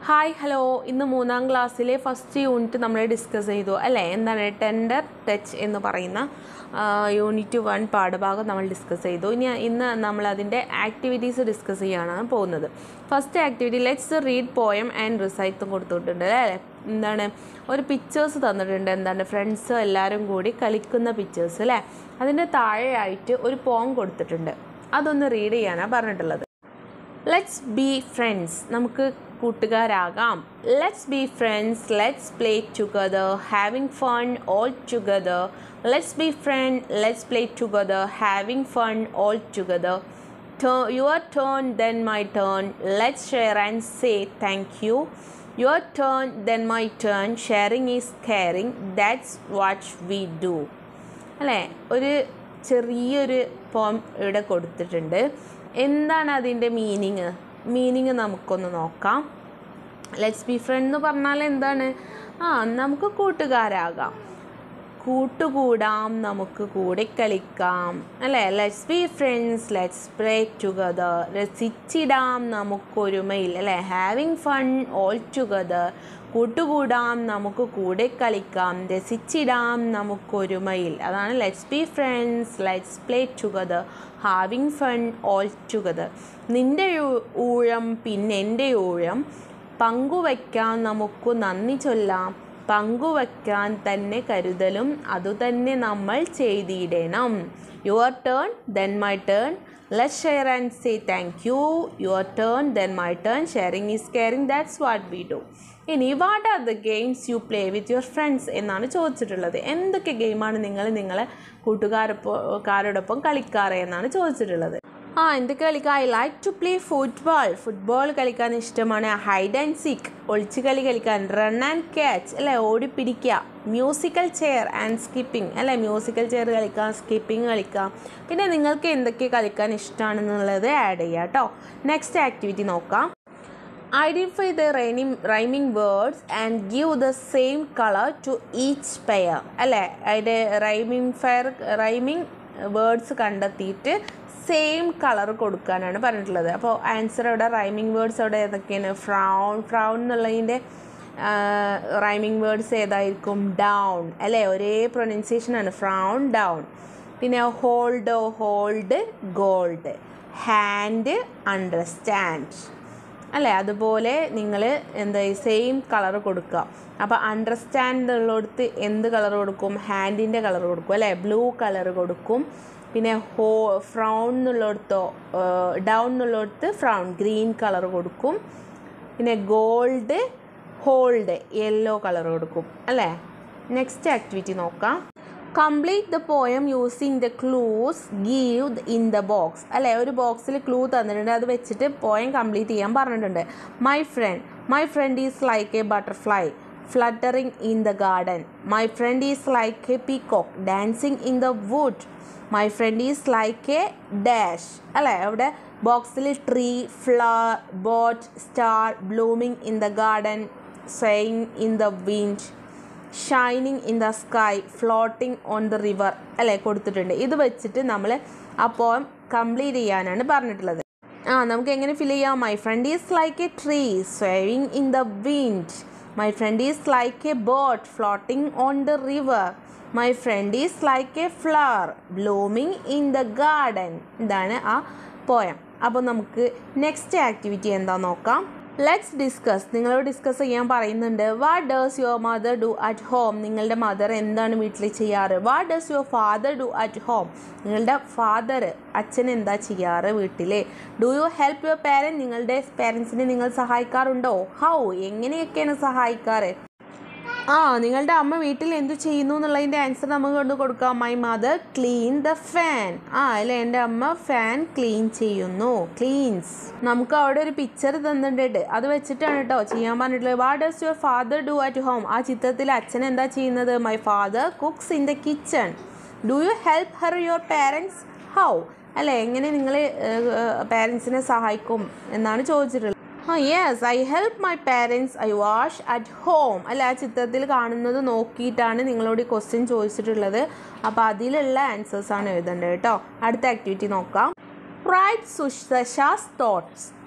Hi hello ഇന്ന് മൂന്നാം ക്ലാസ്സിലെ ഫസ്റ്റ് യൂണിറ്റ് നമ്മൾ ഡിസ്കസ് ചെയ്തു അല്ലേ എന്താണ് ടെൻഡർ ടച്ച് എന്ന് പറയുന്ന യൂണിറ്റ് വൺ പാഠഭാഗം നമ്മൾ ഡിസ്കസ് ചെയ്തു ഇനി ഇന്ന് നമ്മൾ അതിൻ്റെ ആക്ടിവിറ്റീസ് ഡിസ്കസ് ചെയ്യാനാണ് പോകുന്നത് first activity let's read poem and റിസൈറ്റും കൊടുത്തിട്ടുണ്ട് അല്ലേ എന്താണ് ഒരു പിക്ചേഴ്സ് തന്നിട്ടുണ്ട് എന്താണ് ഫ്രണ്ട്സ് എല്ലാവരും കൂടി കളിക്കുന്ന പിക്ചേഴ്സ് അല്ലേ അതിൻ്റെ താഴെയായിട്ട് ഒരു പോം കൊടുത്തിട്ടുണ്ട് അതൊന്ന് റീഡ് ചെയ്യാനാണ് പറഞ്ഞിട്ടുള്ളത് ലെറ്റ്സ് ബി ഫ്രണ്ട്സ് നമുക്ക് കൂട്ടുകാരാകാം let's be friends let's play together having fun all together let's be friend let's play together having fun all together your turn then my turn let's share and say thank you your turn then my turn sharing is caring that's what we do അല്ലേ ഒരു ചെറിയൊരു പോം ഇവിടെ കൊടുത്തിട്ടുണ്ട് എന്താണ് അതിൻ്റെ meaning meaning നമുക്കൊന്ന് നോക്കാം ലെറ്റ്സ് ബി ഫ്രണ്ട് എന്ന് പറഞ്ഞാൽ എന്താണ് ആ നമുക്ക് കൂട്ടുകാരാകാം കൂട്ടുകൂടാം നമുക്ക് കൂടെ കളിക്കാം അല്ലേ let's be friends let's play together രസിച്ചിടാം നമുക്കൊരുമയിൽ അല്ലേ ഹാവിങ് ഫൺ ഓൾ ടുഗദർ കൂട്ടുകൂടാം നമുക്ക് കൂടെ കളിക്കാം രസിച്ചിടാം നമുക്കൊരുമയിൽ അതാണ് let's be friends let's play together having fun all together നിൻ്റെ ഊഴം പിന്നെ എൻ്റെ ഊഴം പങ്കുവയ്ക്കാൻ നമുക്ക് നന്ദി ചൊല്ലാം പങ്കുവയ്ക്കാൻ തന്നെ കരുതലും അതുതന്നെ നമ്മൾ ചെയ്തിടണം your turn then my turn let share and say thank you your turn then my turn sharing is caring that's what we do ഇനി what are the games you play with your friends എന്നാണ് ചോദിച്ചിട്ടുള്ളത് എന്തൊക്കെ ഗെയിമാണ് നിങ്ങൾ നിങ്ങളെ കൂട്ടുകാരൊപ്പം കളിക്കാറ് എന്നാണ് ചോദിച്ചിട്ടുള്ളത് ആ എന്തൊക്കെ കളിക്കാം I like to play football football കളിക്കാൻ ഇഷ്ടമാണ് ഹൈഡ് ആൻഡ് സീക്ക് ഒളിച്ചു കളി കളിക്കാൻ റൺ ആൻഡ് ക്യാച്ച് അല്ലേ ഓടിപ്പിടിക്കുക മ്യൂസിക്കൽ ചെയർ ആൻഡ് സ്കിപ്പിംഗ് അല്ലേ മ്യൂസിക്കൽ ചെയർ കളിക്കാം സ്കിപ്പിംഗ് കളിക്കാം പിന്നെ നിങ്ങൾക്ക് എന്തൊക്കെ കളിക്കാൻ ഇഷ്ടമാണെന്നുള്ളത് ആഡ് ചെയ്യാം കേട്ടോ നെക്സ്റ്റ് ആക്ടിവിറ്റി നോക്കാം identify the raining rhyming words and give the same colour to each pair അല്ലേ അതിൻ്റെ റൈമിംഗ് ഫെയർ റൈമിംഗ് വേർഡ്സ് കണ്ടെത്തിയിട്ട് സെയിം കളർ കൊടുക്കാനാണ് പറഞ്ഞിട്ടുള്ളത് അപ്പോൾ ആൻസർ അവിടെ റൈമിംഗ് വേർഡ്സ് അവിടെ ഏതൊക്കെയാണ് ഫ്രൗൺ ഫ്രൗൺ എന്നുള്ളതിൻ്റെ റൈമിംഗ് വേർഡ്സ് ഏതായിരിക്കും ഡൗൺ അല്ലേ ഒരേ പ്രൊനൗൺസിയേഷനാണ് ഫ്രൗൺ ഡൗൺ പിന്നെ hold hold gold hand understand അല്ലേ അതുപോലെ നിങ്ങൾ എന്താ സെയിം കളർ കൊടുക്കുക അപ്പോൾ അണ്ടർസ്റ്റാൻഡ് ഉള്ളിടത്ത് എന്ത് കളർ കൊടുക്കും ഹാൻഡിൻ്റെ കളർ കൊടുക്കും അല്ലേ ബ്ലൂ കളർ കൊടുക്കും പിന്നെ ഹോ ഫ്രൗൺ എന്നുള്ളിടത്തോ ഡൗൺ എന്നുള്ളിടത്ത് ഫ്രൗൺ ഗ്രീൻ കളർ കൊടുക്കും പിന്നെ ഗോൾഡ് ഹോൾഡ് യെല്ലോ കളർ കൊടുക്കും അല്ലേ നെക്സ്റ്റ് ആക്ടിവിറ്റി നോക്കാം complete the poem using the clues give in the box അല്ലേ ഒരു ബോക്സിൽ ക്ലൂ തന്നിട്ടുണ്ട് അത് വെച്ചിട്ട് പോയം കംപ്ലീറ്റ് ചെയ്യാൻ പറഞ്ഞിട്ടുണ്ട് my friend my friend is like a butterfly fluttering in the garden my friend is like a peacock dancing in the wood my friend is like a dash അല്ലേ അവിടെ ബോക്സിൽ tree flower boat star blooming in the garden swaying in the wind shining in the sky floating on the river അല്ലേ കൊടുത്തിട്ടുണ്ട് ഇത് വെച്ചിട്ട് നമ്മൾ ആ പോം കംപ്ലീറ്റ് ചെയ്യാനാണ് പറഞ്ഞിട്ടുള്ളത് ആ നമുക്ക് എങ്ങനെ ഫിൽ ചെയ്യാം my friend is like a tree swaying in the wind my friend is like a boat floating on the river my friend is like a flower blooming in the garden ഇതാണ് ആ poem അപ്പോൾ നമുക്ക് next activity എന്താ നോക്കാം let's discuss നിങ്ങളോട് discuss ചെയ്യാൻ പറയുന്നുണ്ട് what does your mother do at home നിങ്ങളുടെ മദർ എന്താണ് വീട്ടിൽ ചെയ്യാറ് what does your father do at home നിങ്ങളുടെ ഫാദർ അച്ഛൻ എന്താ ചെയ്യാറ് വീട്ടിൽ do you help your parent നിങ്ങളുടെ പാരൻസിനെ നിങ്ങൾ സഹായിക്കാറുണ്ടോ ഹൗ എങ്ങനെയൊക്കെയാണ് സഹായിക്കാറ് ആ നിങ്ങളുടെ അമ്മ വീട്ടിൽ എന്ത് ചെയ്യുന്നു എന്നുള്ളതിൻ്റെ ആൻസർ നമുക്ക് കൊണ്ട് കൊടുക്കാം my mother clean the fan ആ അല്ലേ എൻ്റെ അമ്മ ഫാൻ ക്ലീൻ ചെയ്യുന്നു ക്ലീൻസ് നമുക്ക് അവിടെ ഒരു പിക്ചർ തന്നിട്ടുണ്ട് അത് വെച്ചിട്ടാണ് കേട്ടോ ചെയ്യാൻ പറഞ്ഞിട്ടുള്ളത് what does your father do at home ആ ചിത്രത്തിൽ അച്ഛൻ എന്താ ചെയ്യുന്നത് my father cooks in the kitchen do you help her your parents how അല്ലേ എങ്ങനെ നിങ്ങൾ പാരൻസിനെ സഹായിക്കും എന്നാണ് ചോദിച്ചിട്ടുള്ളത് ആ yes I help my parents I wash at home അല്ല ആ ചിത്രത്തിൽ കാണുന്നത് നോക്കിയിട്ടാണ് നിങ്ങളോട് ഈ ക്വസ്റ്റ്യൻ ചോദിച്ചിട്ടുള്ളത് അപ്പോൾ അതിലുള്ള ആൻസേഴ്സാണ് എഴുതേണ്ടത് കേട്ടോ അടുത്ത ആക്ടിവിറ്റി നോക്കാം റൈറ്റ് സുഷാസ് തോട്ട്സ്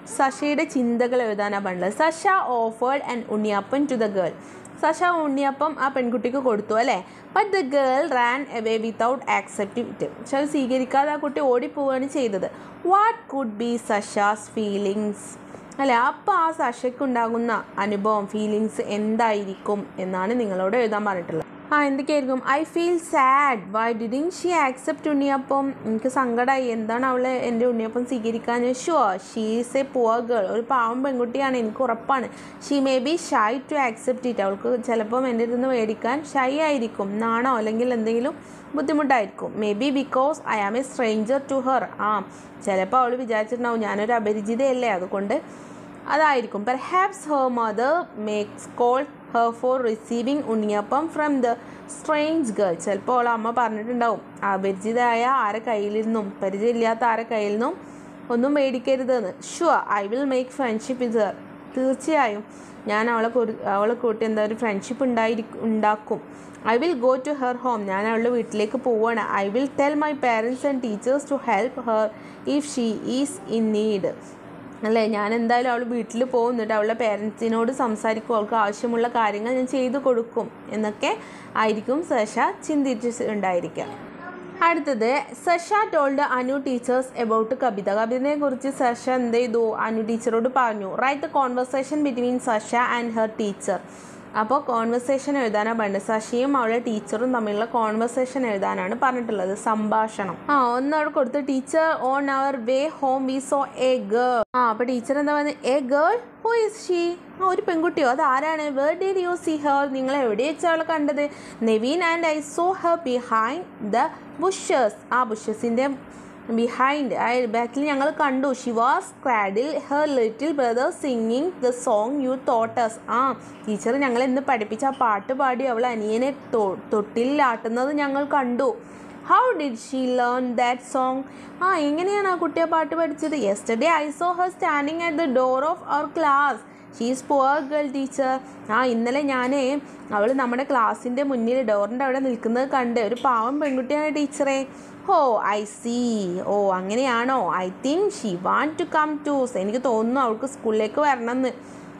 സഷയുടെ ചിന്തകൾ എഴുതാനാണ് പറഞ്ഞത് Sasha offered and unniyappam to the girl Sasha ഉണ്ണിയപ്പം ആ പെൺകുട്ടിക്ക് കൊടുത്തു അല്ലേ but the girl ran away without accepting it പക്ഷെ അത് സ്വീകരിക്കാതെ ആ കുട്ടി ഓടിപ്പോവുകയാണ് ചെയ്തത് what could be Sasha's feelings അല്ലേ അപ്പോൾ ആ സഷയ്ക്ക് ഉണ്ടാകുന്ന അനുഭവം ഫീലിങ്സ് എന്തായിരിക്കും എന്നാണ് നിങ്ങളോട് എഴുതാൻ പറഞ്ഞിട്ടുള്ളത് ആ എന്തൊക്കെയായിരിക്കും I feel sad why didn't she accept unniyappam എനിക്ക് സങ്കടമായി എന്താണ് അവൾ എൻ്റെ ഉണ്ണിയപ്പം സ്വീകരിക്കാൻ sure she is a poor girl ഒരു പാവം പെൺകുട്ടിയാണ് എനിക്ക് ഉറപ്പാണ് she may be shy to accept it അവൾക്ക് ചിലപ്പം എൻ്റെ അടുത്ത് നിന്ന് മേടിക്കാൻ ഷൈ ആയിരിക്കും നാണോ അല്ലെങ്കിൽ എന്തെങ്കിലും ബുദ്ധിമുട്ടായിരിക്കും may be because I am a stranger to her ആ ചിലപ്പോൾ അവൾ വിചാരിച്ചിട്ടുണ്ടാവും ഞാനൊരു അപരിചിതയല്ലേ അതുകൊണ്ട് അതായിരിക്കും perhaps her mother makes call her for receiving unniyappam from the strange girl ചിലപ്പോൾ അവൾ അമ്മ പറഞ്ഞിട്ടുണ്ടാവും അപരിചിതമായ ആരെ കയ്യിൽ നിന്നും പരിചയമില്ലാത്ത ആരെ കയ്യിൽ നിന്നും ഒന്നും മേടിക്കരുതെന്ന് sure I will make friendship with her തീർച്ചയായും ഞാൻ അവളെ കുറി അവളെ കൂട്ടി എന്താ ഒരു ഫ്രണ്ട്ഷിപ്പ് ഉണ്ടായി ഉണ്ടാക്കും I will go to her home ഞാൻ അവളുടെ വീട്ടിലേക്ക് പോവുകയാണ് I will tell my parents and teachers to help her if she is in need അല്ലേ ഞാൻ എന്തായാലും അവൾ വീട്ടിൽ പോകും എന്നിട്ട് അവളുടെ പേരൻസിനോട് സംസാരിക്കും അവൾക്ക് ആവശ്യമുള്ള കാര്യങ്ങൾ ഞാൻ ചെയ്തു കൊടുക്കും എന്നൊക്കെ ആയിരിക്കും സഷ ചിന്തിച്ചിട്ടുണ്ടായിരിക്കുക അടുത്തത് Sasha told Anu teachers about Kavitha കവിതയെ കുറിച്ച് സഷ എന്ത് ചെയ്തു അനു ടീച്ചറോട് പറഞ്ഞു write the conversation between Sasha and her teacher അപ്പോൾ കോൺവെർസേഷൻ എഴുതാനാണ് പറഞ്ഞത് സഷിയും അവളുടെ ടീച്ചറും തമ്മിലുള്ള കോൺവെർസേഷൻ എഴുതാനാണ് പറഞ്ഞിട്ടുള്ളത് സംഭാഷണം ആ ഒന്ന് അവിടെ കൊടുത്തു teacher on our way home we saw a girl ആ അപ്പോൾ ടീച്ചർ എന്താ പറയുന്നത് a girl who is she ആ ഒരു പെൺകുട്ടിയോ അത് ആരാണ് where did you see her നിങ്ങൾ എവിടെ വെച്ചാണ് അവളെ കണ്ടത് Naveen and I saw her behind the bushes ആ ബുഷസിൻ്റെ ബിഹൈൻഡ് ബാക്കിൽ ഞങ്ങൾ കണ്ടു she was cradle her little brother singing the song you taught us ആ ടീച്ചർ ഞങ്ങൾ ഇന്ന് പഠിപ്പിച്ച ആ പാട്ട് പാടി അവൾ അനിയനെ തൊട്ടിലാട്ടുന്നത് ഞങ്ങൾ കണ്ടു how did she learn that song ആ എങ്ങനെയാണ് ആ കുട്ടിയെ പാട്ട് പഠിച്ചത് yesterday I saw her standing at the door of our class she's poor girl teacher ആ ഇന്നലെ ഞാൻ അവൾ നമ്മുടെ ക്ലാസ്സിൻ്റെ മുന്നിൽ ഡോറിൻ്റെ അവിടെ നിൽക്കുന്നത് കണ്ട് ഒരു പാവം പെൺകുട്ടിയാണ് ടീച്ചറെ ഓ ഐ സീ ഓ അങ്ങനെയാണോ I think she want to come to എനിക്ക് തോന്നുന്നു അവൾക്ക് സ്കൂളിലേക്ക് വരണമെന്ന്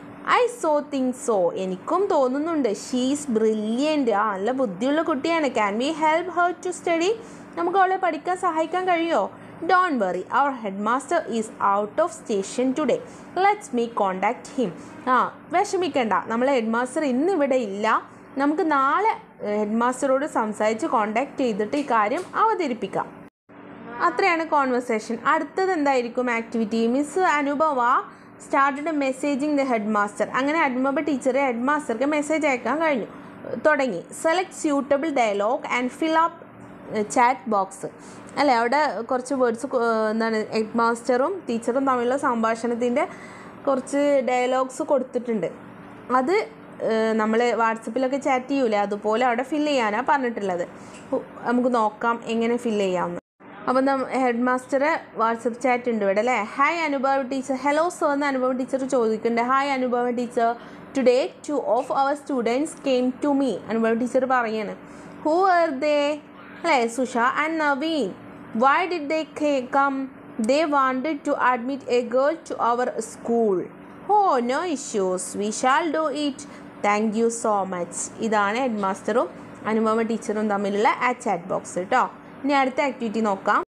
ഐ സോ തിങ്ക് സോ എനിക്കും തോന്നുന്നുണ്ട് ഷീസ് ബ്രില്യൻറ്റ് ആ നല്ല ബുദ്ധിയുള്ള കുട്ടിയാണ് can we help her to study നമുക്ക് അവളെ പഠിക്കാൻ സഹായിക്കാൻ കഴിയുമോ don't worry our head master is out of station today let's me contact him ആ വിഷമിക്കണ്ട നമ്മളെ ഹെഡ് മാസ്റ്റർ ഇന്ന് ഇവിടെ ഇല്ല നമുക്ക് നാളെ ഹെഡ് മാസ്റ്ററോട് സംസാരിച്ച് കോണ്ടാക്ട് ചെയ്തിട്ട് ഈ കാര്യം അവതരിപ്പിക്കാം അത്രയാണ് കോൺവെർസേഷൻ അടുത്തത് എന്തായിരിക്കും activity miss Anubhava started messaging the head master അങ്ങനെ അനുഭവ ടീച്ചറെ ഹെഡ് മാസ്റ്റർക്ക് മെസ്സേജ് അയക്കാൻ കഴിഞ്ഞു തുടങ്ങി select suitable dialogue and fill up chat box അല്ലേ അവിടെ കുറച്ച് വേർഡ്സ് എന്താണ് ഹെഡ് മാസ്റ്ററും ടീച്ചറും തമ്മിലുള്ള സംഭാഷണത്തിൻ്റെ കുറച്ച് ഡയലോഗ്സ് കൊടുത്തിട്ടുണ്ട് അത് നമ്മൾ വാട്സപ്പിലൊക്കെ ചാറ്റ് ചെയ്യൂലേ അതുപോലെ അവിടെ ഫില്ല് ചെയ്യാനാണ് പറഞ്ഞിട്ടുള്ളത് നമുക്ക് നോക്കാം എങ്ങനെ ഫില്ല് ചെയ്യാമെന്ന് അപ്പം നം ഹെഡ് മാസ്റ്ററെ വാട്സപ്പ് ചാറ്റ് ഉണ്ട് ഇവിടെ അല്ലേ hi Anubhava teacher hello sir എന്ന് അനുഭവ ടീച്ചർ ചോദിക്കുന്നുണ്ട് hi Anubhava teacher today two of our students came to me Anubhava teacher പറയാണ് ഹൂ ആർ ദേ അല്ലേ Susha and Naveen why did they come they wanted to admit a girl to our school oh no issues we shall do it thank you so much ഇതാണ് head മാസ്റ്ററും അനുപമ ടീച്ചറും തമ്മിലുള്ള ആ chat box കേട്ടോ ഇനി അടുത്ത activity നോക്കാം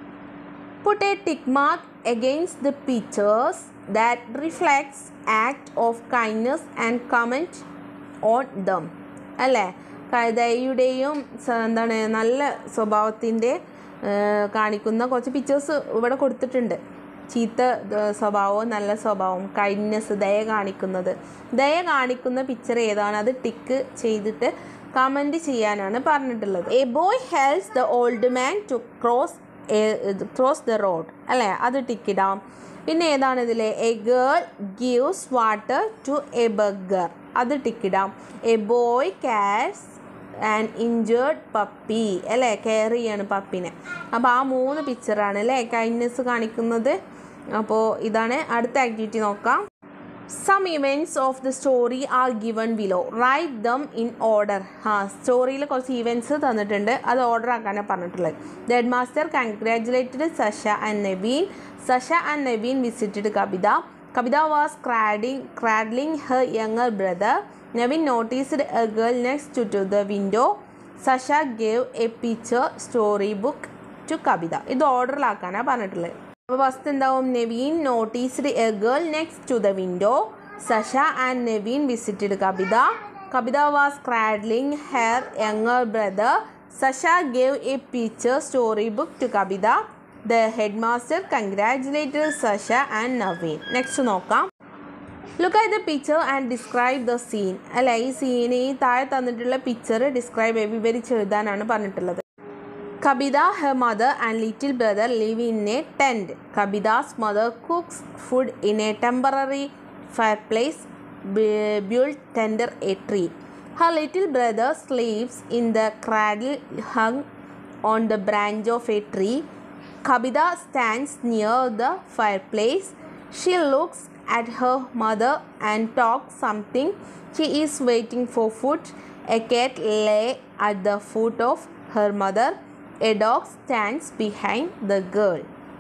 put a tick mark against the pictures that reflects act of kindness and comment on them അല്ലേ ദയുടെയും എന്താണ് നല്ല സ്വഭാവത്തിൻ്റെ കാണിക്കുന്ന കുറച്ച് പിക്ചേഴ്സ് ഇവിടെ കൊടുത്തിട്ടുണ്ട് ചീത്ത സ്വഭാവവും നല്ല സ്വഭാവവും കൈൻഡ്നെസ് ദയ കാണിക്കുന്നത് ദയ കാണിക്കുന്ന പിക്ചർ ഏതാണ് അത് ടിക്ക് ചെയ്തിട്ട് കമൻറ്റ് ചെയ്യാനാണ് പറഞ്ഞിട്ടുള്ളത് a boy helps the old man to cross cross the road അല്ലേ അത് ടിക്കിടാം പിന്നെ ഏതാണ് ഇതിൽ a girl gives water to a beggar അത് ടിക്കിടാം a boy cats and injured puppy അല്ലേ കെയർ ചെയ്യാണ് പപ്പിനെ അപ്പോൾ ആ മൂന്ന് പിക്ചറാണ് അല്ലേ കൈൻഡ്നെസ് കാണിക്കുന്നത് അപ്പോൾ ഇതാണ് അടുത്ത ആക്ടിവിറ്റി നോക്കാം some events of the story are given below write them in order ആ സ്റ്റോറിയിൽ കുറച്ച് ഇവൻറ്റ്സ് തന്നിട്ടുണ്ട് അത് ഓർഡർ ആക്കാനാണ് പറഞ്ഞിട്ടുള്ളത് the head master congratulated Sasha and Naveen Sasha and Naveen visited Kavitha Kavitha was cradling cradling her younger brother Naveen noticed a girl next to the window Sasha gave a picture story book to Kavitha ഇത് ഓർഡറിലാക്കാനാണ് പറഞ്ഞിട്ടുള്ളത് അപ്പോൾ ഫസ്റ്റ് എന്താവും Naveen noticed a girl next to the window Sasha and Naveen visited Kavitha Kavitha was cradling her younger brother Sasha gave a picture story book to Kavita the head master congratulated Sasha and Naveen next നോക്കാം look at the picture and describe the scene അല്ല ഈ scene ഈ താഴെ തന്നിട്ടുള്ള picture describe വിവരിച്ച് എഴുതാനാണ് പറഞ്ഞിട്ടുള്ളത് Kavita her mother and little brother live in a tent Kavita's mother cooks food in a temporary fire place built tender a tree. Her little brother sleeps in the cradle hung on the branch of a tree. Kabida stands near the fireplace. She looks at her mother and talks something. She is waiting for food. A cat lay at the foot of her mother. A dog stands behind the girl.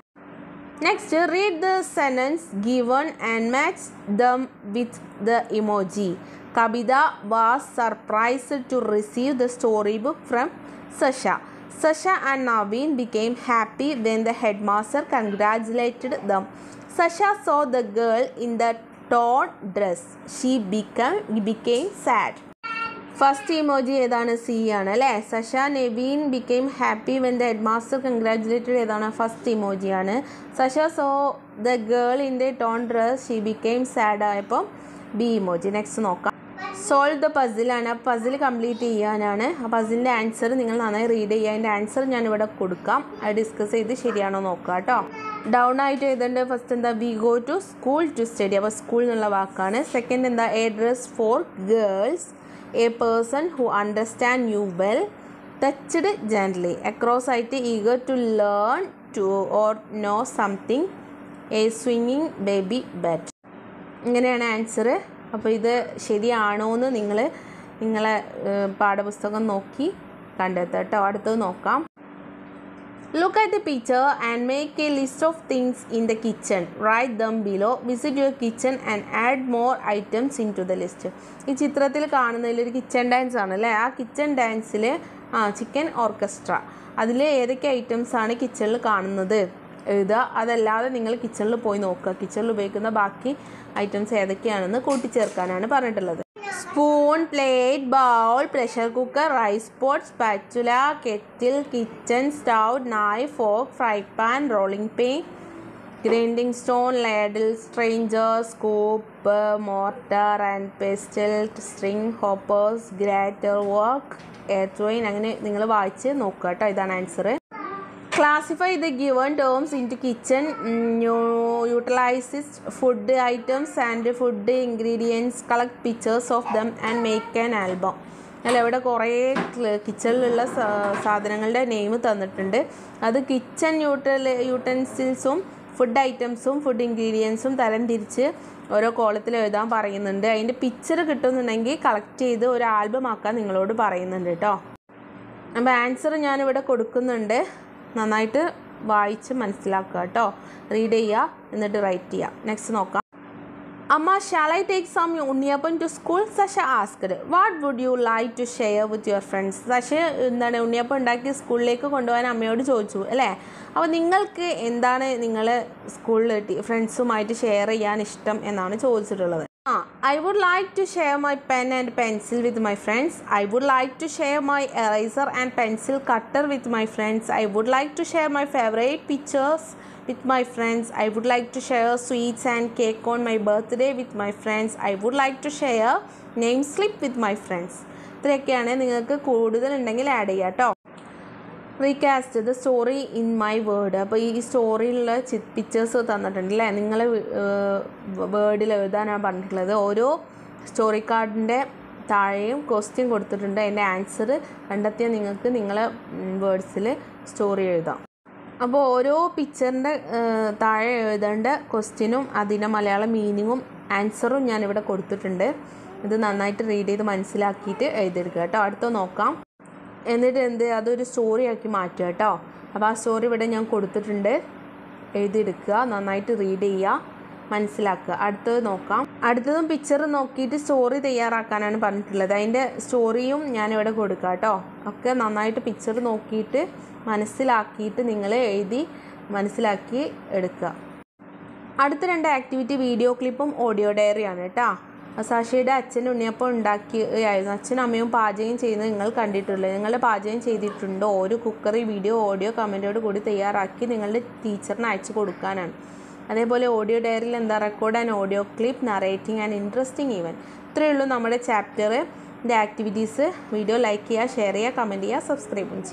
Next, read the sentence given and match them with the emoji. Kabida was surprised to receive the storybook from Sasha. Sasha and Naveen became happy when the headmaster congratulated them. Sasha saw the girl in the torn dress. She became, became sad. First emoji ഏതാണ് C ആണ് അല്ലേ Sasha Naveen became happy when the head master congratulated ഏതാണ് first ഇമോജിയാണ് Sasha saw the girl in the torn dress she became sad ആയപ്പോൾ B emoji next നോക്കാം solve the പസിലാണ് ആ puzzle complete ചെയ്യാനാണ് ആ പസിലിൻ്റെ ആൻസർ നിങ്ങൾ നന്നായി റീഡ് ചെയ്യുക അതിൻ്റെ ആൻസർ ഞാൻ ഇവിടെ കൊടുക്കാം അത് ഡിസ്കസ് ചെയ്ത് ശരിയാണോ നോക്കുക കേട്ടോ ഡൗൺ ആയിട്ട് എഴുതേണ്ടത് ഫസ്റ്റ് എന്താ we go to school to study അപ്പോൾ സ്കൂൾ എന്നുള്ള വാക്കാണ് സെക്കൻഡ് എന്താ a dress for girls a person who understand you well touched gently across ആയിട്ട് eager to learn to or know something a സ്വിങ്ങിങ് baby bed ഇങ്ങനെയാണ് answer അപ്പോൾ ഇത് ശരിയാണോ എന്ന് നിങ്ങൾ നിങ്ങളെ ഏഹ്, പാഠപുസ്തകം നോക്കി കണ്ടെത്തുക കേട്ടോ അടുത്തത് നോക്കാം Look at the picture and make a list of things in the kitchen. Write them below. Visit your kitchen and add more items into the list. ഈ ചിത്രത്തിൽ കാണുന്നതിൽ ഒരു കിച്ചൺ ഡാൻസ് ആണ് അല്ലേ ആ കിച്ചൺ ഡാൻസിൽ ആ ചിക്കൻ ഓർക്കസ്ട്ര അതിൽ ഏതൊക്കെ ഐറ്റംസ് ആണ് കിച്ചണിൽ കാണുന്നത് എഴുതുക അതല്ലാതെ നിങ്ങൾ കിച്ചണിൽ പോയി നോക്കുക കിച്ചണിൽ ഉപയോഗിക്കുന്ന ബാക്കി ഐറ്റംസ് ഏതൊക്കെയാണെന്ന് കൂട്ടിച്ചേർക്കാനാണ് പറഞ്ഞിട്ടുള്ളത് spoon plate bowl pressure cooker rice pot spatula kettle kitchen stove knife fork fry pan rolling pin grinding stone ladle strainer scoop mortar and pestle string hoppers grater wok air ട്രോയിൻ അങ്ങനെ നിങ്ങൾ വായിച്ച് നോക്കുക കേട്ടോ ഇതാണ് answer Classify the given terms into kitchen, mm, u- utilizes food items and food ingredients, collect pictures of them and make an album. അല്ല ഇവിടെ കുറേ കിച്ചണിലുള്ള സാധനങ്ങളുടെ നെയിം തന്നിട്ടുണ്ട് അത് കിച്ചൺ യൂട്ടൽ യൂട്ടൻസിൽസും ഫുഡ് ഐറ്റംസും ഫുഡ് ഇൻഗ്രീഡിയൻസും തരം തിരിച്ച് ഓരോ കോളത്തിൽ എഴുതാൻ പറയുന്നുണ്ട് അതിൻ്റെ പിക്ചർ കിട്ടുന്നുണ്ടെങ്കിൽ കളക്ട് ചെയ്ത് ഒരു ആൽബം ആക്കാൻ നിങ്ങളോട് പറയുന്നുണ്ട് കേട്ടോ അപ്പോൾ ആൻസർ ഞാനിവിടെ കൊടുക്കുന്നുണ്ട് നന്നായിട്ട് വായിച്ച് മനസ്സിലാക്കുക കേട്ടോ റീഡ് ചെയ്യുക എന്നിട്ട് റൈറ്റ് ചെയ്യുക നെക്സ്റ്റ് നോക്കാം Amma shall I take some unniyappam to school Sasha asked what would you like to share with your friends Sasha എന്താണ് ഉണ്ണിയപ്പം ഉണ്ടാക്കി സ്കൂളിലേക്ക് കൊണ്ടുപോകാൻ അമ്മയോട് ചോദിച്ചു അല്ലേ അപ്പോൾ നിങ്ങൾക്ക് എന്താണ് നിങ്ങൾ സ്കൂളിൽ ഫ്രണ്ട്സുമായിട്ട് ഷെയർ ചെയ്യാൻ ഇഷ്ടം എന്നാണ് ചോദിച്ചിട്ടുള്ളത് ആ I would like to share my pen and pencil with my friends I would like to share my eraser and pencil cutter with my friends I would like to share my favourite pictures with my friends. I would like to share sweets and cake on my birthday with my friends. I would like to share name slip with my friends. ഇത്രയൊക്കെയാണ് നിങ്ങൾക്ക് കൂടുതൽ ഉണ്ടെങ്കിൽ add ചെയ്യാം കേട്ടോ recast the story in my word അപ്പോൾ ഈ സ്റ്റോറിയിലുള്ള pictures തന്നിട്ടുണ്ട് അല്ലേ നിങ്ങൾ വേർഡിൽ എഴുതാനാണ് പറഞ്ഞിട്ടുള്ളത് ഓരോ സ്റ്റോറി കാർഡിൻ്റെ താഴെയും ക്വസ്റ്റ്യൻ കൊടുത്തിട്ടുണ്ട് അതിൻ്റെ ആൻസർ കണ്ടെത്തിയാൽ നിങ്ങൾക്ക് നിങ്ങളെ വേർഡ്സിൽ സ്റ്റോറി എഴുതാം അപ്പോൾ ഓരോ പിക്ചറിൻ്റെ താഴെ എഴുതേണ്ട ക്വസ്റ്റ്യനും അതിൻ്റെ മലയാളം മീനിങ്ങും ആൻസറും ഞാനിവിടെ കൊടുത്തിട്ടുണ്ട് ഇത് നന്നായിട്ട് റീഡ് ചെയ്ത് മനസ്സിലാക്കിയിട്ട് എഴുതിയെടുക്കുക കേട്ടോ അടുത്ത നോക്കാം എന്നിട്ട് എന്ത് അതൊരു സ്റ്റോറി ആക്കി മാറ്റുക കേട്ടോ അപ്പോൾ ആ സ്റ്റോറി ഇവിടെ ഞാൻ കൊടുത്തിട്ടുണ്ട് എഴുതിയെടുക്കുക നന്നായിട്ട് റീഡ് ചെയ്യുക മനസ്സിലാക്കുക അടുത്തത് നോക്കാം അടുത്തതും പിക്ചർ നോക്കിയിട്ട് സ്റ്റോറി തയ്യാറാക്കാനാണ് പറഞ്ഞിട്ടുള്ളത് അതിൻ്റെ സ്റ്റോറിയും ഞാനിവിടെ കൊടുക്കാം കേട്ടോ ഒക്കെ നന്നായിട്ട് പിക്ചർ നോക്കിയിട്ട് മനസ്സിലാക്കിയിട്ട് നിങ്ങൾ എഴുതി മനസ്സിലാക്കി എടുക്കുക അടുത്ത രണ്ട് ആക്ടിവിറ്റി വീഡിയോ ക്ലിപ്പും ഓഡിയോ ഡയറിയാണ് കേട്ടോ സാക്ഷിയുടെ അച്ഛൻ ഉണ്ണിയപ്പം ഉണ്ടാക്കിയായിരുന്നു അച്ഛനും അമ്മയും പാചകം ചെയ്യുന്നത് നിങ്ങൾ കണ്ടിട്ടുള്ളത് നിങ്ങൾ പാചകം ചെയ്തിട്ടുണ്ടോ ഒരു കുക്കറി വീഡിയോ ഓഡിയോ കമൻറ്റോട് കൂടി തയ്യാറാക്കി നിങ്ങളുടെ ടീച്ചറിന് അയച്ചു കൊടുക്കാനാണ് അതേപോലെ ഓഡിയോ ഡയറിയിൽ എന്താ record and audio clip narrating and interesting even ഇത്രയേ ഉള്ളൂ നമ്മുടെ ചാപ്റ്റർ ആക്ടിവിറ്റീസ് വീഡിയോ ലൈക്ക് ചെയ്യുക ഷെയർ ചെയ്യുക കമൻറ്റ് ചെയ്യുക സബ്സ്ക്രൈബും ചെയ്യുക